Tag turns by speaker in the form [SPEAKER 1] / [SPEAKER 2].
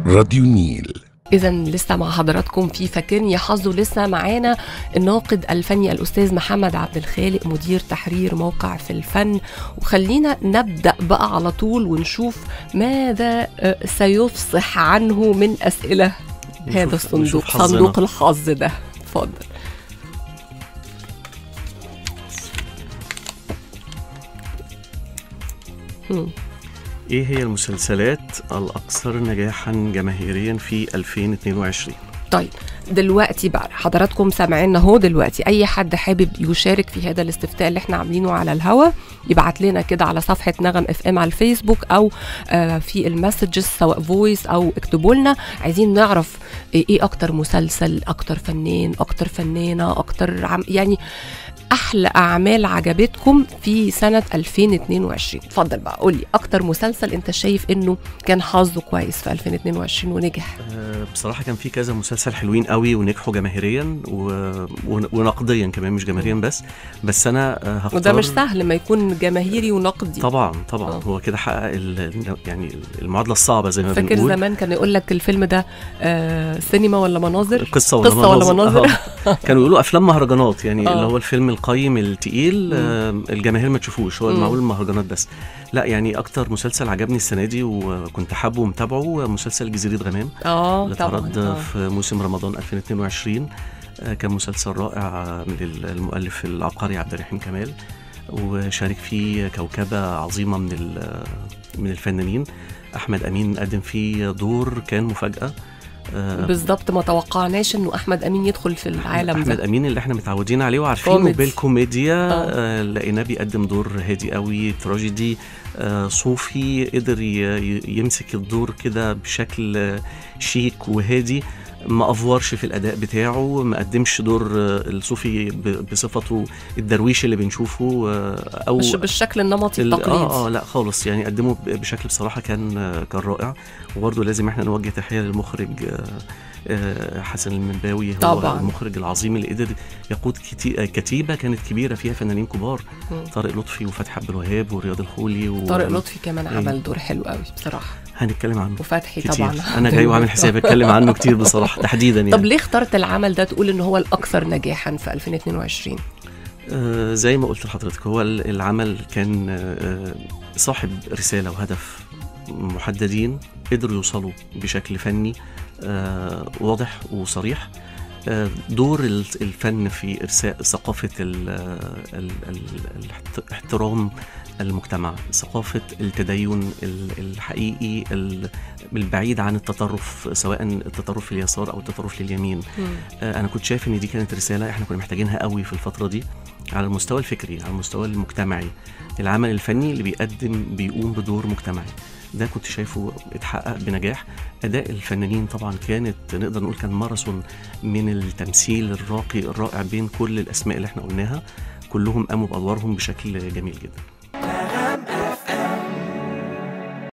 [SPEAKER 1] راديو نيل
[SPEAKER 2] إذا لسه مع حضراتكم في فاكرني يا حظ ولسه معانا الناقد الفني الأستاذ محمد عبد الخالق مدير تحرير موقع في الفن وخلينا نبدأ بقى على طول ونشوف ماذا آه، سيفصح عنه من أسئلة هذا
[SPEAKER 3] نشوف-
[SPEAKER 2] الصندوق
[SPEAKER 3] نشوف حظنا.
[SPEAKER 2] صندوق الحظ ده اتفضل هم.
[SPEAKER 3] ايه هي المسلسلات الاكثر نجاحا جماهيريا في 2022
[SPEAKER 2] طيب دلوقتي بقى حضراتكم سامعيننا اهو دلوقتي اي حد حابب يشارك في هذا الاستفتاء اللي احنا عاملينه على الهوا يبعت لنا كده على صفحه نغم اف ام على الفيسبوك او آه في المسجز سواء فويس او اكتبوا لنا عايزين نعرف ايه اكتر مسلسل اكتر فنان اكتر فنانه اكتر عم يعني احلى اعمال عجبتكم في سنه 2022 اتفضل بقى قولي اكتر مسلسل انت شايف انه كان حظه كويس في 2022 ونجح
[SPEAKER 3] آه، بصراحه كان في كذا مسلسل حلوين قوي ونجحوا جماهيريا و... ون- ونقديا كمان مش جماهيريا بس بس انا آه، هختار
[SPEAKER 2] وده مش سهل ما يكون جماهيري ونقدي
[SPEAKER 3] طبعا طبعا
[SPEAKER 2] آه.
[SPEAKER 3] هو كده حقق ال... يعني المعادله الصعبه زي ما
[SPEAKER 2] فاكر
[SPEAKER 3] بنقول
[SPEAKER 2] زمان كان يقول لك الفيلم ده آه سينما ولا مناظر
[SPEAKER 3] قصه ولا
[SPEAKER 2] قصة ولا مناظر؟
[SPEAKER 3] آه. كانوا يقولوا افلام مهرجانات يعني
[SPEAKER 2] آه.
[SPEAKER 3] اللي هو الفيلم القيم التقيل آه الجماهير ما تشوفوش هو
[SPEAKER 2] مم.
[SPEAKER 3] معمول مهرجانات بس لا يعني اكتر مسلسل عجبني السنه دي وكنت حابه ومتابعه مسلسل جزيره غمام
[SPEAKER 2] اه
[SPEAKER 3] اللي
[SPEAKER 2] طبعا
[SPEAKER 3] اتعرض
[SPEAKER 2] آه.
[SPEAKER 3] في موسم رمضان 2022 آه، كان مسلسل رائع من المؤلف العبقري عبد الرحيم كمال وشارك فيه كوكبة عظيمة من ال- من الفنانين أحمد أمين قدم فيه دور كان مفاجأة آه،
[SPEAKER 2] بالظبط ما توقعناش انه احمد امين يدخل في العالم
[SPEAKER 3] احمد
[SPEAKER 2] ده
[SPEAKER 3] امين اللي احنا متعودين عليه وعارفينه
[SPEAKER 2] كوميدي.
[SPEAKER 3] بالكوميديا
[SPEAKER 2] آه.
[SPEAKER 3] آه. لقيناه بيقدم دور هادي قوي تراجيدي آه صوفي قدر ي- ي- يمسك الدور كده بشكل آه، شيك وهادي ما افورش في الاداء بتاعه ما قدمش دور آه، الصوفي ب- بصفته الدرويش اللي بنشوفه آه، او
[SPEAKER 2] مش بالشكل النمطي
[SPEAKER 3] ال-
[SPEAKER 2] التقليدي
[SPEAKER 3] اه اه لا خالص يعني قدمه ب- بشكل بصراحه كان آه، كان رائع وبرضه لازم احنا نوجه تحيه للمخرج آه، آه، حسن المنباوي هو
[SPEAKER 2] طبعاً.
[SPEAKER 3] المخرج العظيم اللي قدر يقود كتي- آه، كتيبه كانت كبيره فيها فنانين كبار
[SPEAKER 2] مم.
[SPEAKER 3] طارق لطفي وفتحي عبد الوهاب ورياض الخولي و...
[SPEAKER 2] طارق لطفي كمان
[SPEAKER 3] إيه.
[SPEAKER 2] عمل دور حلو قوي بصراحه
[SPEAKER 3] هنتكلم عنه
[SPEAKER 2] وفتحي
[SPEAKER 3] كتير
[SPEAKER 2] طبعا
[SPEAKER 3] انا جاي وعامل حسابي اتكلم عنه كتير بصراحه تحديدا يعني
[SPEAKER 2] طب ليه اخترت العمل ده تقول ان هو الاكثر نجاحا في 2022
[SPEAKER 3] آه، زي ما قلت لحضرتك هو ال- العمل كان آه، صاحب رسالة وهدف محددين قدروا يوصلوا بشكل فني آه، واضح وصريح آه، دور ال- الفن في إرساء ثقافة ال- ال- ال- الاحت- احترام المجتمع ثقافة التدين ال- الحقيقي ال- البعيد عن التطرف سواء التطرف في اليسار أو التطرف لليمين آه، انا كنت شايف ان دي كانت رساله احنا كنا محتاجينها قوي في الفتره دي على المستوى الفكري على المستوى المجتمعي العمل الفني اللي بيقدم بيقوم بدور مجتمعي ده كنت شايفه اتحقق بنجاح اداء الفنانين طبعا كانت نقدر نقول كان ماراثون من التمثيل الراقي الرائع بين كل الاسماء اللي احنا قلناها كلهم قاموا بادوارهم بشكل جميل جدا